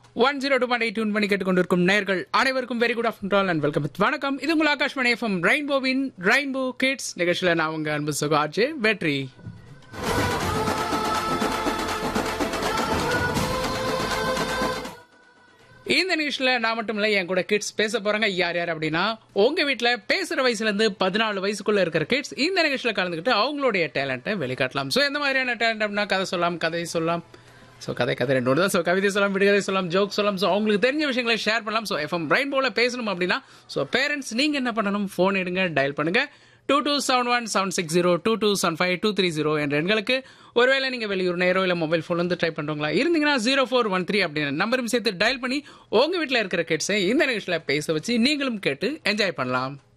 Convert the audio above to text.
one zero two point tune பண்ணி கேட்டுக்கொண்டிருக்கும் நேர்கள் அனைவருக்கும் very good afternoon and welcome வணக்கம் இது உங்கள் ஆகாஷ்மணி எஃப்எம் ரெயின்போவின் ரெயின்போ கிட்ஸ் நிகழ்ச்சியில் நான் உங்க அன்பு சுகாஜ் வெற்றி இந்த நிகழ்ச்சியில் நான் மட்டும் இல்லை என் கூட கிட்ஸ் பேச போறாங்க யார் யார் அப்படின்னா உங்க வீட்டில் பேசுற வயசுல இருந்து பதினாலு வயசுக்குள்ள இருக்கிற கிட்ஸ் இந்த நிகழ்ச்சியில் கலந்துக்கிட்டு அவங்களுடைய டேலண்ட்டை வெளிக்காட்டலாம் ஸோ எந்த மாதிரியான டேலண்ட் அப்படின்னா கதை சொல்லலாம் கதை சொல்லலாம் ஸோ கதை கதை ரெண்டு ஒன்று தான் ஸோ கவிதை சொல்லலாம் விடுகதை சொல்லலாம் ஜோக் சொல்லலாம் ஸோ அவங்களுக்கு தெரிஞ்ச விஷயங்களை ஷேர் பண்ணலாம் ஸோ எஃப்எம் பிரைன் போல பேசணும் அப்படின்னா ஸோ பேரண்ட்ஸ் நீங்கள் என்ன பண்ணணும் ஃபோன் எடுங்க டயல் பண்ணுங்க two two seven one seven six zero two two seven five two three zero என்ற எண்களுக்கு ஒருவேளை நீங்கள் வெளியூர் நேரோ இல்லை மொபைல் ஃபோன் வந்து ட்ரை பண்ணுறவங்களா இருந்தீங்கன்னா ஜீரோ ஃபோர் ஒன் த்ரீ அப்படின்னு நம்பரும் சேர்த்து டயல் பண்ணி உங்கள் வீட்டில் இருக்கிற கிட்ஸை இந்த நிகழ்ச்சியில் பேச வச்சு நீங்களும் கேட்டு என்ஜாய் பண்ணலாம்